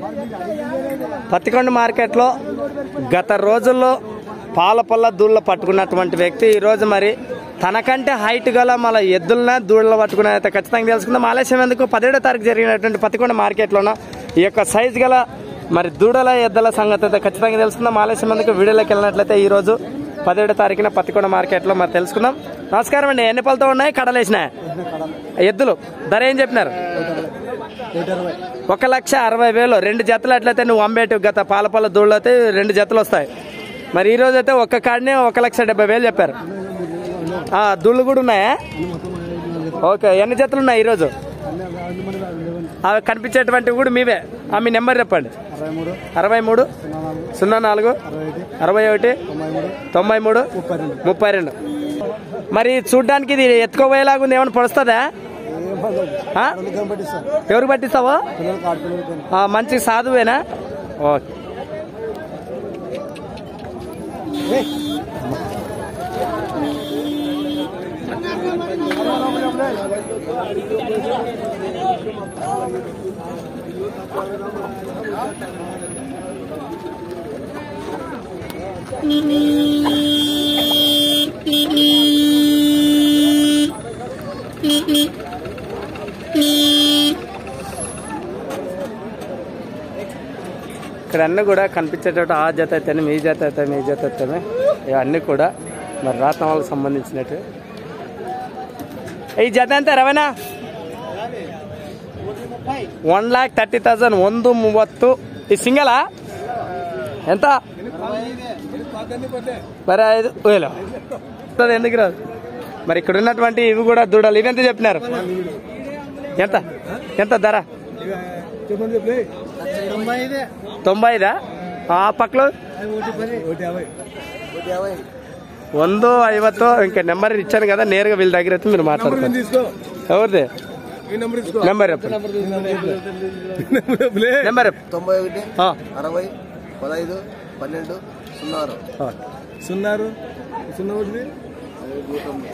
పత్తికొండ మార్కెట్లో గత రోజుల్లో పాల పళ్ళ దూళ్ళ పట్టుకున్నటువంటి వ్యక్తి ఈరోజు మరి తనకంటే హైట్ గల మన ఎద్దులన దూళ్ళ పట్టుకున్న అయితే ఖచ్చితంగా తెలుసుకుందాం ఆలస్యం ఎందుకు పదిహేడో తారీఖు జరిగినటువంటి పత్తికొండ మార్కెట్లోన ఈ యొక్క సైజ్ గల మరి దూడల ఎద్దుల సంగతి అయితే ఖచ్చితంగా తెలుసుకుందాం ఆలస్యం ఎందుకు వీడియోలోకి వెళ్ళినట్లయితే ఈ రోజు పదిహేడో తారీఖున పత్తికొండ మార్కెట్లో మరి తెలుసుకుందాం నమస్కారం అండి ఎన్ని పళ్ళతో ఉన్నాయి కడలేసినాయి ఎద్దులు ధర ఏం చెప్పినారు ఒక లక్ష అరవై వేలు రెండు జతలు అట్లయితే నువ్వు అమ్మేటి గత పాల పాల దూళ్ళు అయితే రెండు జతలు వస్తాయి మరి ఈ రోజు అయితే ఒక్క కాడనే ఒక లక్ష డెబ్బై వేలు చెప్పారు ఆ, దూళ్ళు కూడా ఉన్నాయా ఓకే ఎన్ని జతలు ఉన్నాయి ఈరోజు అవి కనిపించేటువంటివి కూడా మీవే ఆ, మీ నెంబర్ చెప్పండి అరవై మూడు అరవై మూడు సున్నా నాలుగు అరవై ఒకటి అరవై ఒకటి తొంభై మూడు తొంభై మూడు ముప్పై రెండు ముప్పై రెండు మరి చూడ్డానికి ఇది ఎత్తుకోబోయేలాగా ఉంది ఏమైనా పొడుస్తుందా ఆ? పిల్లలు పట్టిస్తాను ఎవరు పట్టిస్తావో పిల్లలకి ఆడపిల్లలకి ఆ, మంచి సాధువేనా ఓకే ఇక్కడ అన్ని కూడా కనిపించేటట్టు ఆ జత అయితేనే మీ జత అయితే మీ జత అయితేనే ఇవన్నీ కూడా మరి రాత్న వాళ్ళకి సంబంధించినట్టు ఈ జత ఎంత రవేనా ಒನ್ ಲ್ಯಾಕ್ ತರ್ಟಿ ತೌಸಂಡ್ ಒಂದು ಮೂವತ್ತು ಈ ಸಿಂಗಲಾ ఎంత మరి ఐదు వేలు వస్తుంది ఎందుకు రాదు మరి ఇక్కడ ఉన్నటువంటి ఇవి కూడా దూడలు ఇవి ఎంత చెప్పినారు ఎంత ఎంత ధర చెప్పండి చెప్పి తొంభై ఐదా ఆ పక్కలో ఒకటి యాభై ఒకటి యాభై ಒಂದು ಐವತ್ತು ఇంకా నెంబర్ ఇచ్చాను కదా నేరుగా వీళ్ళ దగ్గర అయితే మీరు మాట్లాడతారు తీసుకో ఎవరిది ఈ నెంబర్ తీసుకో నెంబర్ చెప్పండి నెంబర్ చెప్పు. తొంభై ఒకటి ఆ, అరవై పదహైదు పన్నెండు సున్నా ఆరు ఆ. సున్నారు సున్నా ఒకటి